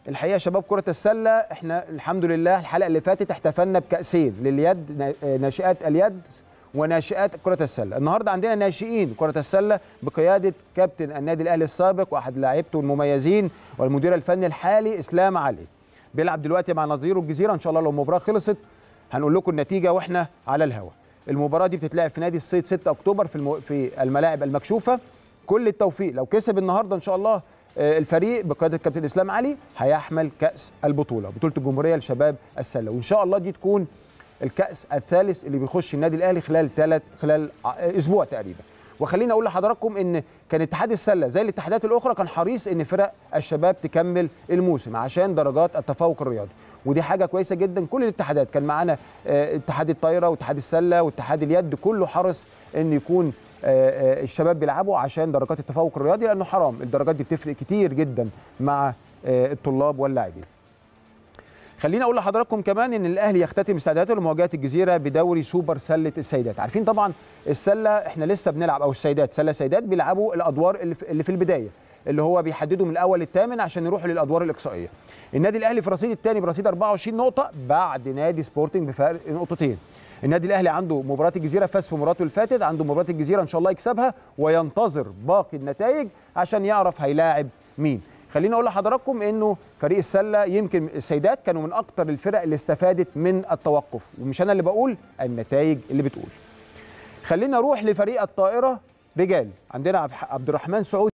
الحقيقه يا شباب كره السله احنا الحمد لله الحلقه اللي فاتت احتفلنا بكاسين لليد نا- ناشئات اليد وناشئات كره السله النهارده عندنا ناشئين كره السله بقياده كابتن النادي الاهلي السابق واحد لاعيبته المميزين والمدير الفني الحالي اسلام علي بيلعب دلوقتي مع نظيره الجزيره ان شاء الله لو المباراه خلصت هنقول لكم النتيجه واحنا على الهوا المباراه دي بتتلعب في نادي الصيد 6 اكتوبر في المو... في الملاعب المكشوفه كل التوفيق لو كسب النهارده ان شاء الله آه، الفريق بقياده الكابتن اسلام علي هيحمل كاس البطوله بطوله الجمهوريه لشباب السله وان شاء الله دي تكون الكاس الثالث اللي بيخش النادي الاهلي خلال ثلاث خلال ع- اسبوع تقريبا وخليني اقول لحضراتكم ان كان اتحاد السله زي الاتحادات الاخرى كان حريص ان فرق الشباب تكمل الموسم عشان درجات التفوق الرياضي ودي حاجه كويسه جدا كل الاتحادات كان معانا آه، اتحاد الطايره واتحاد السله واتحاد اليد كله حرص ان يكون آه، آه، الشباب بيلعبوا عشان درجات التفوق الرياضي لانه حرام الدرجات دي بتفرق كتير جدا مع آه، الطلاب واللاعبين خليني اقول لحضراتكم كمان ان الاهلي يختتم استعداداته لمواجهه الجزيره بدوري سوبر سله السيدات عارفين طبعا السله احنا لسه بنلعب او السيدات سله سيدات بيلعبوا الادوار اللي في, اللي في البدايه اللي هو بيحددوا من الاول للثامن عشان يروحوا للادوار الاقصائيه النادي الاهلي في الرصيد الثاني برصيد 24 نقطه بعد نادي سبورتنج بفارق نقطتين النادي الاهلي عنده مباراه الجزيره فاز في مباراته اللي فاتت عنده مباراه الجزيره ان شاء الله يكسبها وينتظر باقي النتائج عشان يعرف هيلاعب مين خليني اقول لحضراتكم انه فريق السله يمكن السيدات كانوا من اكتر الفرق اللي استفادت من التوقف ومش انا اللي بقول النتائج اللي بتقول خلينا نروح لفريق الطائره رجال عندنا عبد- عبد الرحمن سعود